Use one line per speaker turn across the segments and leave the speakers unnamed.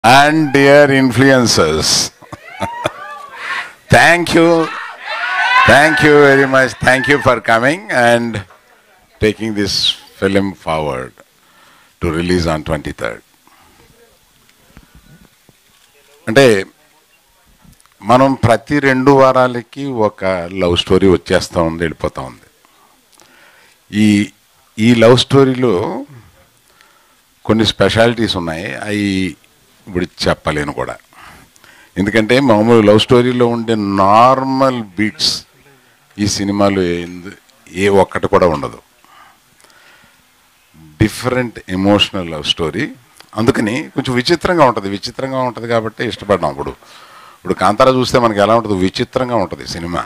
and dear influencers. thank you. Thank you very much. Thank you for coming and taking this film forward to release on 23rd. అంటే మనం ప్రతి రెండు వారాలకి ఒక love story వచ్చేస్తూ ఉంది వెళ్ళిపోతూ ఉంది ఈ ఈ లవ్ స్టోరీలో కొన్ని స్పెషాలిటీస్ ఉన్నాయి అవి ఇప్పుడు చెప్పలేను కూడా ఎందుకంటే మామూలు లవ్ స్టోరీలో ఉండే నార్మల్ బీట్స్ ఈ సినిమాలో ఎందు- ఏ ఒక్కటి కూడా ఉండదు డిఫరెంట్ ఎమోషనల్ లవ్ స్టోరీ అందుకని కొంచెం విచిత్రంగా ఉంటుంది విచిత్రంగా ఉంటుంది కాబట్టి ఇష్టపడ్డాం ఇప్పుడు ఇప్పుడు కాంతారా చూస్తే మనకి ఎలా ఉంటుంది విచిత్రంగా ఉంటుంది సినిమా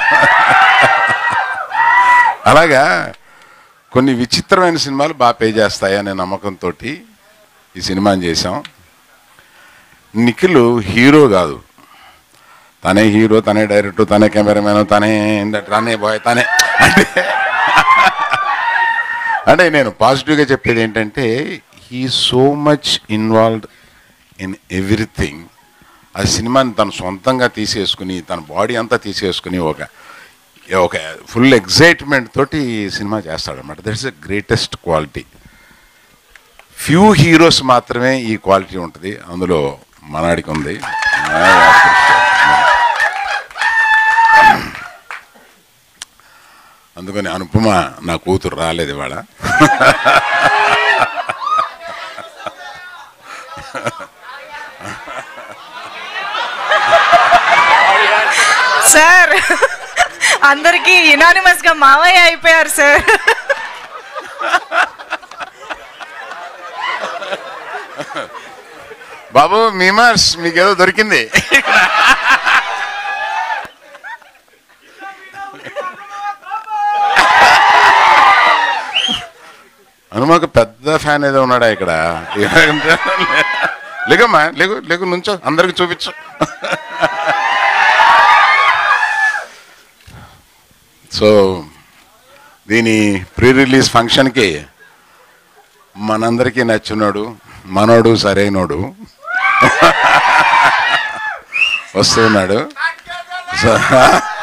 అలాగా కొన్ని విచిత్రమైన సినిమాలు బాగా పే చేస్తాయి అనే నమ్మకంతో ఈ సినిమాని చేసాం నిఖిల్ హీరో కాదు తనే హీరో తనే డైరెక్టర్ తనే కెమెరామెన్ తనే తనే బాయ్ తనే అంటే అంటే నేను పాజిటివ్గా చెప్పేది ఏంటంటే he so much involved in everything ఆ సినిమాని తను సొంతంగా తీసేసుకుని తన బాడీ అంతా తీసేసుకుని ఒక ఒక ఫుల్ ఎగ్జైట్మెంట్ తోటి ఈ సినిమా చేస్తాడు అనమాట that is the greatest quality few heroes మాత్రమే ఈ క్వాలిటీ ఉంటుంది అందులో మనాడికి ఉంది అందుకని అనుపమ నా కూతురు రాలేదు ఇవాళ
సార్ అందరికి యునానిమస్ గా మావయ్య అయిపోయారు సార్
బాబు మీమర్స్ మీకేదో దొరికింది హనుమాకు పెద్ద ఫ్యాన్ ఏదో ఉన్నాడా ఇక్కడ లేకమ్మా లేకు లేకు నుంచో అందరికి చూపించు సో దీని ప్రీ రిలీజ్ ఫంక్షన్కి మనందరికీ నచ్చున్నాడు మనోడు సరైనోడు వస్తున్నాడు సో